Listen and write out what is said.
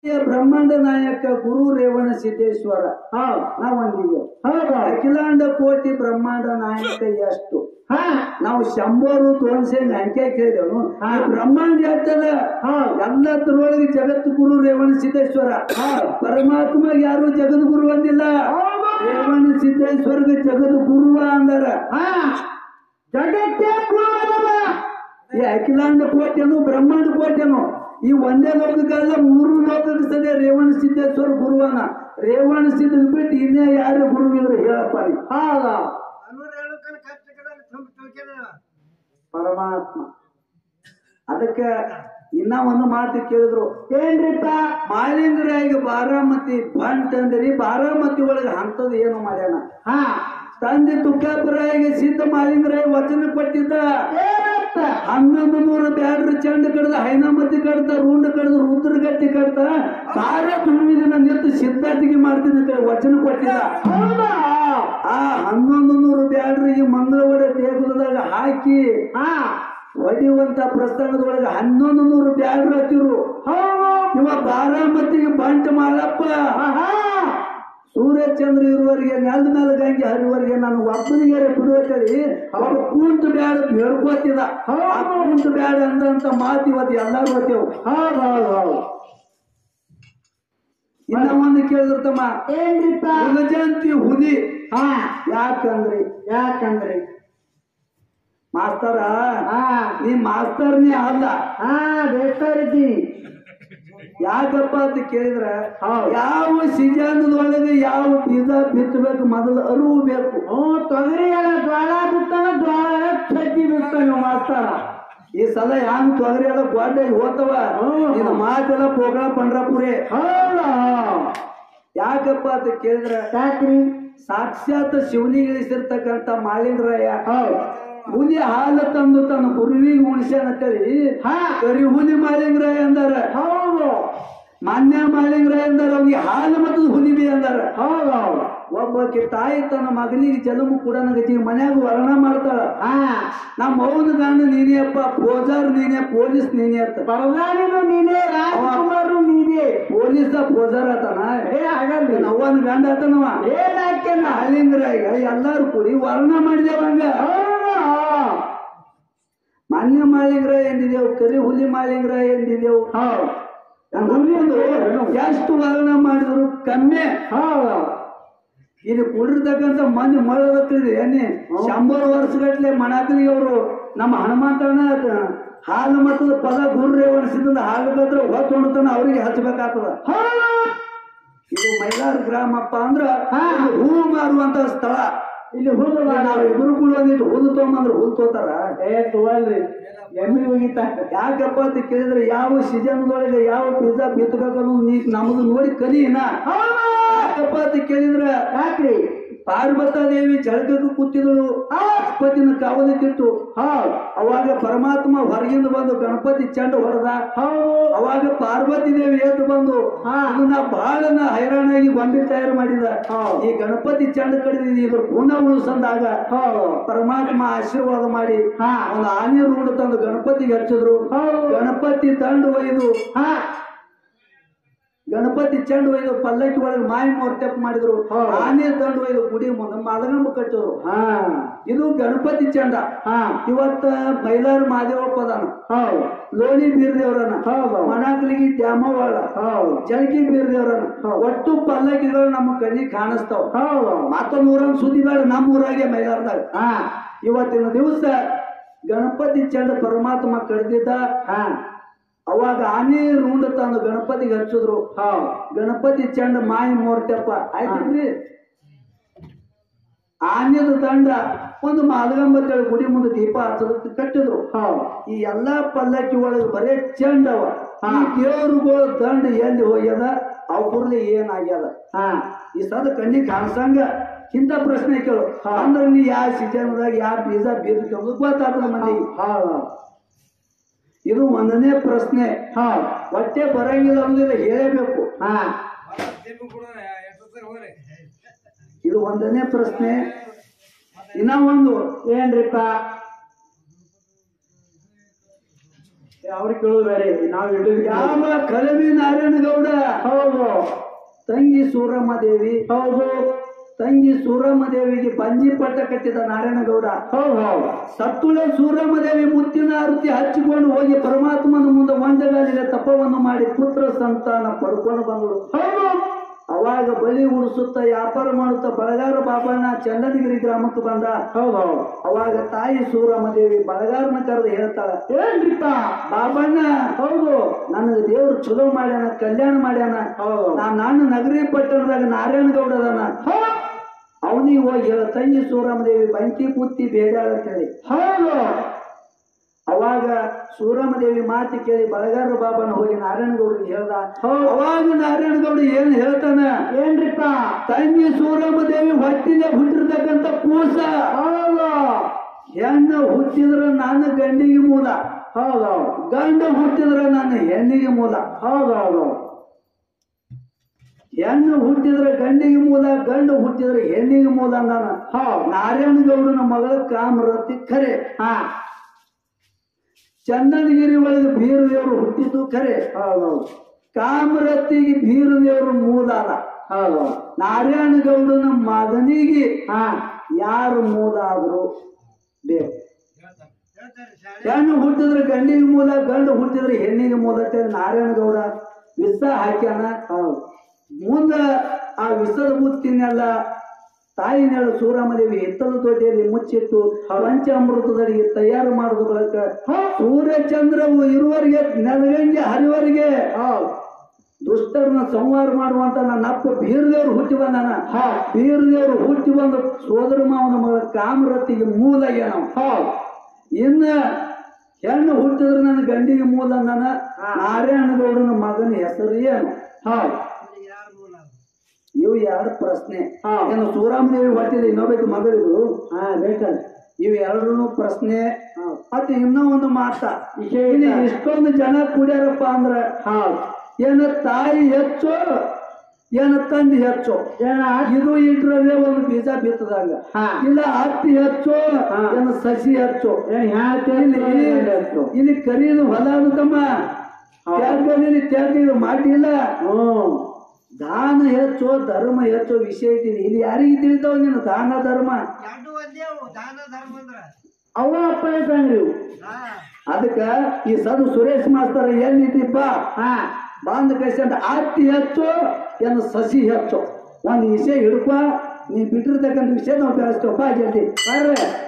ಬ್ರಹ್ಮಾಂಡ ನಾಯಕ ಗುರು ರೇವಣ ಸಿದ್ದೇಶ್ವರ ಹೌದು ನಾವ್ ಒಂದಿದ್ದೇವೆ ಹೌದು ಅಖಿಲಾಂಡ ಕೋಟಿ ಬ್ರಹ್ಮಾಂಡ ನಾಯಕ ಎಷ್ಟು ಹಾ ನಾವು ಶಂಭರು ತೋನ್ಸೆ ಅಂಕೆ ಕೇಳಿದೆವು ಹಾ. ಈ ಬ್ರಹ್ಮಾಂಡ ಎಷ್ಟದ ಹೌದು ಎಲ್ಲದರೊಳಗೆ ಜಗತ್ ಗುರು ರೇವಣ ಸಿದ್ದೇಶ್ವರ ಪರಮಾತ್ಮ ಯಾರು ಜಗದ್ ಗುರು ಅಂದಿಲ್ಲ ಹೌದು ರೇವಣ ಸಿದ್ದೇಶ್ವರ್ಗೆ ಜಗದ್ ಗುರುವ ಅಂದಾರ ಹಾ ಜಗತ್ತೇ ಗುರುವಲ್ಲ ಈ ಅಖಿಲಾಂಡ ಕೋಟ್ಯನು ಬ್ರಹ್ಮಾಂಡ ಕೋಟ್ಯನು ಈ ಒಂದೇ ಲೋಕಕ್ಕಲ್ಲ ಮೂರು ಲೋಕದ ಸದೇ ರೇವಣ ಸಿದ್ದೇಶ್ವರ ಗುರುವನ ರೇವಣ ಸಿದ್ಧ ಬಿಟ್ಟು ಇನ್ನೇ ಯಾರು ಗುರುವಿದ್ರು ಹೇಳಪ್ಪ ನೀ. ಹೌದು ಪರಮಾತ್ಮ ಅದಕ್ಕೆ ಇನ್ನ ಒಂದು ಮಾತು ಕೇಳಿದ್ರು ಏನ್ರಿಪ್ಪ ಮಾಲಿಂಗರಾಯಿಗೆ ಬಾರಾಮತಿ ಬಂಟ್ ಅಂದ್ರಿ ಬಾರಾಮತಿ ಒಳಗೆ ಅಂತದ್ ಏನು ಮಾಡ್ಯಾನ ಹಾ ತಂದೆ ತುಕ್ಕಾಪುರಾಯಿಗೆ ಸಿದ್ಧ ಮಾಲಿಂಗರಾಯ ವಚನ ಕೊಟ್ಟಿದ್ದ ಏನಂತ ಹನ್ನೊಂದು ನೂರು ಬ್ಯಾಡ್ರ ಚಂಡ ಕಡ್ದ ಹೈನಾಮತಿ ಕಡ್ದ ರೂಂಡ ಕಡ್ದ ರುದ್ರಗಟ್ಟಿ ಕಡ್ದ ಬಾರ ತುಳುವಿ ದಿನ ನಿಂತು ಸಿದ್ಧಾರ್ಥಿಗೆ ಮಾಡ್ತೀನಿ ಅಂತ ಹೇಳಿ ವಚನ ಕೊಟ್ಟಿದ್ದ ಹೌದಾ ಆ ಹನ್ನೊಂದು ನೂರು ಬ್ಯಾಡ್ರಿಗೆ ಮಂಗಳವಾರ ದೇಗುಲದಾಗ ಹಾಕಿ ಹಾ ಹೊಡೆಯುವಂತ ಪ್ರಸ್ಥಾನದೊಳಗೆ ಹನ್ನೊಂದು ನೂರು ಬ್ಯಾಡ್ರ ಹತ್ತಿರು ಹೌದು ಇವ ಬಾರಾಮತಿಗೆ ಬಂಟ ಮಾಡಪ್ಪ ಆಹಾ ಸೂರ್ಯಚಂದ್ರ ಇರುವವರೆಗೆ ನೆಲದ ಮೇಲೆ ಗಂಗೆ ಹರಿವರೆಗೆ ನಾನು ಒಬ್ಬನಿಗೆ ಬಿಡುವತ್ತೇಳಿ ಅವಾಗ ಕೂಂತು ಬ್ಯಾಡ ಬೇಡ್ಕೋತಿದ ಆ ಕೂಂತು ಬ್ಯಾಡ ಅಂದಂತ ಮಾತು ಇವತ್ತು ಎಲ್ಲಾರು ಗೊತ್ತೇವು ಹೌದು ಹೌದು ಹೌದು ಇನ್ನ ಒಂದು ಕೇಳಿದ್ರತಮ್ಮ ಏನ್ರಿಪ್ಪ ಯುಗಜಂತಿ ಹುಲಿ ಹಾ ಯಾಕಂದ್ರಿ ಯಾಕಂದ್ರಿ ಮಾಸ್ತರ ಹಾ ನೀ ಮಾಸ್ತರ್ ನೀ ಅಲ್ಲ ಹಾ ಬೇಸ್ತಾರಿದ್ದಿ ಯಾಕಪ್ಪ ಅಂತ ಕೇಳಿದ್ರ ಹೌದು. ಯಾವ ಸೀಜನ್ದೊಳಗೆ ಯಾವ ಬೀಜ ಬಿತ್ತಬೇಕು ಮೊದಲು ಅರಿವು ಬೇಕು ಹ್ಞೂ ತೊಗರಿ ಎಲ್ಲ ಜ್ವಾಳ ಬಿತ್ತಾನ ಜ್ವಾಳ ಸಜ್ಜಿ ಬಿತ್ತಾನ ಮಾಸ್ತರ ಈ ಸಲ ಹ್ಯಾಂಗ ತೊಗರಿ ಎಲ್ಲ ಗೋಡೆ ಹೋತವ ಹ್ಮ್. ಇದು ಮಾತೆಲ್ಲ ಪೋಗಳ ಪಂಡ್ರಾಪುರಿ ಹೌದು ಯಾಕಪ್ಪ ಅಂತ ಕೇಳಿದ್ರ ಯಾಕ್ರಿ ಸಾಕ್ಷಾತ್ ಶಿವನಿಗೆ ಇಳಿಸಿರ್ತಕ್ಕಂಥ ಮಾಲಿಂಗರಾಯ ಹೌದು ಹುಲಿ ಹಾಲು ತಂದು ತನ್ನ ಗುರುವಿಗೆ ಉಣಿಸ್ಯಾನ ಅಂತೇಳಿ ಹಾ ಕರಿ ಹುಲಿ ಮಾಲಿಂಗರಾಯ ಅಂದಾರ ಹೌದು ಮಾನ್ಯ ಮಾಲಿಂಗರಾಯ ಅಂದಾರ ಅವ್ನಿಗೆ ಹಾಲು ಮತ್ತು ಹುಲಿ ಬಿ ಅಂದಾರ ಹೌದು ಹೌದು ಒಬ್ಬಾಕಿ ತಾಯಿ ತನ್ನ ಮಗನಿಗೆ ಜಲಮು ಕೂಡ ಗತಿ ಮನ್ಯಾಗ ವರ್ಣ ಮಾಡ್ತಾಳ ಹಾ ನಮ್ಮ ಅವನ ಗಂಡ ನೀನೇ ಅಪ್ಪ ಪೋಜಾರ್ ನೀನೇ ಪೊಲೀಸ್ ನೀನೇ ಅಂತ ಪರದಾನಿನು ನೀನೇ ರಾಜಕುಮಾರು ನೀನೇ ಪೊಲೀಸ ಪೋಜಾರ್ ಆತನ ಏ ಆಗಲ್ಲ ಅವನ ಗಂಡ ಆತನವ ಏನ್ ಹಾಕ್ಯಾನ ಮಾಲಿಂಗರಾಯ ಎಲ್ಲಾರು ಕೂಡಿ ವರ್ಣ ಮಾಡಿದೇವಂಗ ಹೌದು ಮಾನ್ಯ ಮಾಲಿಂಗರಾಯ ಎಂದಿದೆವು ಕರಿ ಹುಲಿ ಮಾಲಿಂಗರಾಯ ಎಂದಿದೆವು ಹೌದು ಹುಲಿದು ಎಷ್ಟು ವರ್ಣ ಮಾಡಿದ್ರು ಕಮ್ಮಿ ಹೌದು ಇಲ್ಲಿ ಕುಡಿರ್ತಕ್ಕಂಥ ಮಂದಿ ಮಳದತ್ತಿದೆ ಏನಿ ಶಂಬರ್ ವರ್ಷಗಟ್ಲೆ ಮಣಾಕಲಿಗೆ ಅವರು ನಮ್ಮ ಹನುಮಂತಣ್ಣ ಹಾಲು ಮತ್ತದ ಪದ ಗುರ್ರೆ ಒಣಸಿದ ಹಾಲು ಕತ್ರ ಹೊತ್ತೊಂಡ್ತಾನ ಅವ್ರಿಗೆ ಹಚ್ಚಬೇಕಾಗ್ತದ ಹೌದು ಇದು ಮೈಲಾರ ಗ್ರಾಮಪ್ಪ ಅಂದ್ರ ಹಾ. ಇದು ಹೂ ಮಾರುವಂತ ಸ್ಥಳ ಇಲ್ಲಿ ಹುಲ್ಲು ನಾವು ಇಬ್ರು ಕೂಡ ಒಂದಿಟ್ಟು ಹುಲ್ಲು ತೊಗೊಂಬಂದ್ರ ಹುಲ್ಲು ತೋತಾರ ಏ ತುವಲ್ರಿ ಎಮ್ಮಿ ಹೋಗಿತ್ತ ಯಾಕಪ್ಪ ಅಂತ ಕೇಳಿದ್ರೆ ಯಾವ ಸೀಸನ್ದೊಳಗೆ ಯಾವ ಪಿಜ್ಜಾ ಬಿತ್ತಬೇಕು ಅನ್ನೋದು ನೀ ನಮ್ದು ನೋಡಿ ಕಲಿನ ಯಾಕಪ್ಪ ಅಂತ ಕೇಳಿದ್ರೆ ಯಾಕ್ರಿ ಪಾರ್ವತ ದೇವಿ ಜಳಕಕ್ಕೆ ಕೂತಿದಳು ಗಣಪತಿನ ಕಾವಲಿಟ್ಟಿಟ್ಟು ಹೌದು ಅವಾಗ ಪರಮಾತ್ಮ ಹೊರಗಿಂದ ಬಂದು ಗಣಪತಿ ಚೆಂಡ ಹೊಡೆದ ಹೌದು ಅವಾಗ ಪಾರ್ವತಿ ದೇವಿ ಎದ್ದು ಬಂದು ಹಾ. ಇದನ್ನ ಬಹಳ ನಾ ಹೈರಾಣಾಗಿ ಗೊಂಬೆ ತಯಾರು ಮಾಡಿದ ಹೌದು. ಈ ಗಣಪತಿ ಚೆಂಡ ಕಡಿದ ಇದ್ರ ಗುಣ ಉಳಿಸಂದಾಗ ಹೌದು ಪರಮಾತ್ಮ ಆಶೀರ್ವಾದ ಮಾಡಿ ಹಾ. ಒಂದು ಆನೆ ರೂಢ ತಂದು ಗಣಪತಿಗೆ ಹಚ್ಚಿದ್ರು ಹೌದು. ಗಣಪತಿ ತಂಡು ಒಯ್ದು ಹಾ ಗಣಪತಿ ಚೆಂಡು ಒಯ್ದು ಪಲ್ಲಕ್ಕಿ ಒಳಗೆ ಮಾಯಿ ಮೂರ್ತೆಪ್ ಮಾಡಿದ್ರು ಹೌದು. ಆನೆ ತಂಡು ಒಯ್ದು ಗುಡಿ ಮುಂದೆ ಮಲಗಂಬ ಕಟ್ಟಿದ್ರು ಹಾ ಇದು ಗಣಪತಿ ಚೆಂಡ ಹಾ ಇವತ್ತ ಮೈಲಾರ ಮಾದೇವಪ್ಪ ಅದಾನ ಹೌದು ಲೋಣಿ ಬೀರ್ದೇವ್ರನ ಹೌದು. ಮಣಾಕ್ಲಿಗಿ ದ್ಯಾಮವಾಳ ಹೌದು ಜಳಕಿ ಬೀರ್ದೇವ್ರನ ಒಟ್ಟು ಪಲ್ಲಕ್ಕಿಗಳು ನಮ್ಮ ಕಣ್ಣಿಗೆ ಕಾಣಿಸ್ತಾವ ಹೌದು ಮತ್ತೊಂದು ಊರನ್ ಸುದ್ದಿ ಬೇಡ ನಮ್ಮ ಊರಾಗೆ ಮೈಲಾರದಾಗ ಹಾ ಇವತ್ತಿನ ದಿವಸ ಗಣಪತಿ ಚೆಂಡ ಪರಮಾತ್ಮ ಕಡ್ದಿದ್ದ ಹಾ ಅವಾಗ ಆನೆ ರೂಂಡ ತಂದು ಗಣಪತಿಗೆ ಹಚ್ಚಿದ್ರು ಹೌದು ಗಣಪತಿ ಚೆಂಡ ಮಾಯಿ ಮೂರ್ತಿಯಪ್ಪ ಆಯ್ತಲ್ರಿ ಆನೆದ ದಂಡ ಒಂದು ಮಾದಗಂಬತ್ತೇಳಿ ಗುಡಿ ಮುಂದೆ ದೀಪ ಹಚ್ಚೋದಕ್ಕೆ ಕಟ್ಟಿದ್ರು ಹೌದು ಈ ಎಲ್ಲಾ ಪಲ್ಲಕ್ಕಿ ಒಳಗೆ ಬರೇ ಚೆಂಡವ ಹಾ. ಈ ದೇವ್ರುಗಳು ದಂಡ ಎಲ್ಲಿ ಹೋಗ್ಯದ ಅವ್ರಲ್ಲಿ ಏನಾಗ್ಯದ ಹಾ ಈ ಸದ ಕಣ್ಣಿಗೆ ಕಾಣಿಸಂಗ ಇಂಥ ಪ್ರಶ್ನೆ ಕೇಳು ಅಂದ್ರೆ ನೀ ಯಾವ ಸೀಸನ್ದಾಗ ಯಾವ ಬೀಜ ಬೀಜ ಗೊತ್ತಾಗ್ತದ ಮಂದಿಗೆ ಹೌದು ಇದು ಒಂದನೇ ಪ್ರಶ್ನೆ ಹೌದು ಹೊಟ್ಟೆ ಬರಂಗಿಲ್ಲ ಅನ್ನೋದಿಲ್ಲ ಹೇಳಬೇಕು ಹಾ ಇದು ಒಂದನೇ ಪ್ರಶ್ನೆ ಇನ್ನ ಒಂದು ಏನ್ರಿಪ್ಪ ಅವ್ರಿಗೆ ಕೇಳೋದು ಬೇರೆ ನಾವು ಹಿಡಿದು ಯಾವ ಕಲವಿ ನಾರಾಯಣ ಗೌಡ ತಂಗಿ ಸೂರಮ್ಮ ದೇವಿ ಹೌದು ತಂಗಿ ಸೂರಮ್ಮ ದೇವಿಗೆ ಬಂಜಿ ಪಟ್ಟ ಕಟ್ಟಿದ ನಾರಾಯಣಗೌಡ ಹೌದು ಹೌದು ಸತ್ತುಳೆ ಸೂರಮ್ಮ ದೇವಿ ಮುತ್ತಿನ ಆರತಿ ಹಚ್ಚಿಕೊಂಡು ಹೋಗಿ ಪರಮಾತ್ಮನ ಮುಂದೆ ಒಂದಗಾಲಿಗೆ ತಪವನ್ನು ಮಾಡಿ ಪುತ್ರ ಸಂತಾನ ಪಡ್ಕೊಂಡು ಬಂದಳು ಹೌದು ಅವಾಗ ಬಲಿ ಉಡಿಸುತ್ತ ವ್ಯಾಪಾರ ಮಾಡುತ್ತಾ ಬಳಗಾರ ಬಾಬಣ್ಣ ಚಂದನಗಿರಿ ಗ್ರಾಮಕ್ಕೆ ಬಂದ ಹೌದು ಹೌದು ಅವಾಗ ತಾಯಿ ಸೂರಮ್ಮ ದೇವಿ ಬಳಗಾರನ ಕರೆದು ಹೇಳ್ತಾಳ ಏನ್ರಿಪ್ಪ ಬಾಬಣ್ಣ ಹೌದು ನನಗೆ ದೇವ್ರು ಚಲೋ ಮಾಡ್ಯಾನ ಕಲ್ಯಾಣ ಮಾಡ್ಯಾನ ಹೌದು ನಾ ನಾನು ನಗರಿ ಪಟ್ಟಣದಾಗ ನಾರಾಯಣ ಗೌಡ ಅದಾನ ಹೌದು ಅವನಿಗೆ ಹೋಗಿ ಹೇಳ ತಂಗಿ ಸೂರಮ್ಮ ದೇವಿ ಬಂಕಿ ಪುತ್ತಿ ಬೇಡ ಅಂತ ಹೇಳಿ ಹೌದು ಅವಾಗ ಸೂರಮ್ಮ ದೇವಿ ಮಾತು ಕೇಳಿ ಬಳಗಾರ ಬಾಬನ ಹೋಗಿ ನಾರಾಯಣಗೌಡರಿಗೆ ಹೇಳ್ದ ಹೌದು. ಅವಾಗ ನಾರಾಯಣಗೌಡ ಏನ್ ಹೇಳ್ತಾನ ಏನ್ರಿಪ್ಪ ತಂಗಿ ಸೂರಮ್ಮ ದೇವಿ ಹೊಟ್ಟಿಲೆ ಹುಟ್ಟಿರ್ತಕ್ಕಂಥ ಕೂಸ ಹೌದು ಹೆಣ್ಣು ಹುಟ್ಟಿದ್ರ ನಾನು ಗಂಡಿಗೆ ಮೂಲ ಹೌದು ಗಂಡ ಹುಟ್ಟಿದ್ರ ನಾನು ಹೆಣ್ಣಿಗೆ ಮೂಲ ಹೌದು ಹೌದು ಹೆಣ್ಣು ಹುಟ್ಟಿದ್ರೆ ಗಂಡಿಗೆ ಮೂಲ ಗಂಡು ಹುಟ್ಟಿದ್ರೆ ಹೆಣ್ಣಿಗೆ ಮೂಲ ಅಂದಾನ ಹೌದು ನಾರಾಯಣಗೌಡನ ಮಗಳ ಕಾಮರತಿ ಖರೆ ಹಾ ಚಂದನಗಿರಿ ಒಳಗೆ ಬೀರದೇವರು ಹುಟ್ಟಿದ್ದು ಖರೆ ಹೌದು ಕಾಮರತಿಗೆ ಬೀರದೇವರು ಮೂಲ ಅಲ್ಲ ಹೌದು ನಾರಾಯಣಗೌಡನ ಮಗನಿಗೆ ಹಾ ಯಾರು ಮೂಲ ಆದ್ರು ಬೇಕು ಹೆಣ್ಣು ಹುಟ್ಟಿದ್ರೆ ಗಂಡಿಗೆ ಮೂಲ ಗಂಡು ಹುಟ್ಟಿದ್ರೆ ಹೆಣ್ಣಿಗೆ ಮೂಲ ಅಂತ ಹೇಳಿ ನಾರಾಯಣಗೌಡ ವಿಷ ಹಾಕ್ಯಾನ ಹೌದು ಮುಂದ ಆ ವಿಷದ ಮುತ್ತಿನೆಲ್ಲ ತಾಯಿನೇಳು ಸೂರಮದೇವಿ ಹಿತ್ತಲ ತೊಟ್ಟಿಯಲ್ಲಿ ಮುಚ್ಚಿಟ್ಟು ಪಂಚಾಮೃತದಡಿಗೆ ತಯಾರು ಮಾಡಿದ ಬಳಿಕ ಸೂರ್ಯಚಂದ್ರವು ಇರುವವರೆಗೆ ನೆಲಗಂಗೆ ಹರಿವರೆಗೆ ಹೌದು ದುಷ್ಟರನ್ನ ಸಂಹಾರ ಮಾಡುವಂತ ನನ್ನ ಅಪ್ಪ ಬೀರದೇವ್ರು ಹುಟ್ಟಿ ಬಂದಾನ ಹಾ ಬೀರದೇವ್ರು ಹುಟ್ಟಿ ಬಂದ ಸೋದರ ಮಾವನ ಮಗ ಕಾಮರತಿಗೆ ಮೂಲ ಏನವ ಹೌದು ಇನ್ನ ಹೆಣ್ಣು ಹುಟ್ಟಿದ್ರೆ ನನ್ನ ಗಂಡಿಗೆ ಮೂಲ ನನ್ನ ಹಾ. ನಾರಾಯಣಗೌಡನ ಮಗನ ಹೆಸರು ಏನು ಹೌದು ಇವು ಎರಡು ಪ್ರಶ್ನೆ ಹಾ. ಏನು ಸೂರಾಮದೇವಿ ಹೊಟ್ಟಿದೆ ಇನ್ನೊಬ್ಬಕ್ಕೆ ಮಗಳಿದ್ರು ಹಾ ಬೇಕಲ್ಲ ಇವು ಎರಡೂ ಪ್ರಶ್ನೆ ಹೌದು ಮತ್ತೆ ಇನ್ನೂ ಒಂದು ಮಾತ ವಿಷಯ ಇಲ್ಲಿ ಇಲ್ಲ. ಇಷ್ಟೊಂದು ಜನ ಕೂಡ್ಯಾರಪ್ಪ ಅಂದ್ರ ಹೌದು ಏನ ತಾಯಿ ಹೆಚ್ಚು ಏನ ತಂದೆ ಹೆಚ್ಚು ಏನ ಇದು ಇದ್ರಲ್ಲೇ ಒಂದು ಬೀಜ ಬಿತ್ತದಂಗ ಹಾ ಇಲ್ಲ ಹತ್ತಿ ಹೆಚ್ಚು ಹಾ. ಏನ ಸಸಿ ಹೆಚ್ಚು ಏನ್ ಇಲ್ಲಿ ಹೇಳ್ತೇನೆ ಇಲ್ಲಿ ಕರೀದು ಹೊಲ ಅದು ತಮ್ಮ ಹಾ. ತ್ಯಾಗದಲ್ಲಿ ತ್ಯಾಗ ಇದು ಮಾಡಿಲ್ಲ ಹ್ಮ್ ದಾನ ಹೆಚ್ಚು ಧರ್ಮ ಹೆಚ್ಚು ವಿಷಯ ಐತಿ ಇಲ್ಲಿ ಯಾರಿಗೆ ತಿಳಿತಾವ ನೀನು ದಾನ ಧರ್ಮ ಎರಡು ಒಂದೇ ಅವು ದಾನ ಧರ್ಮ ಅಂದ್ರ ಅವ ಅಪ್ಪನೇ ತಂದ್ರಿ ಹಾ ಅದಕ್ಕ ಈ ಸದು ಸುರೇಶ್ ಮಾಸ್ತರ್ ಎಲ್ಲಿದ್ದೀಪ್ಪ ಹಾ ಬಾಂಧ ಕಳ್ಸ್ಕೊಂಡ ಆರ್ತಿ ಹೆಚ್ಚು ಏನು ಸಸಿ ಹೆಚ್ಚು ಒಂದು ವಿಷಯ ಹಿಡ್ಕೊ ನೀ ಬಿಟ್ಟಿರ್ತಕ್ಕಂಥ ವಿಷಯ ನಾವು ಬೆಳೆಸ್ತೇವಪ್ಪ ಜಲ್ದಿ ಬರ್ರಿ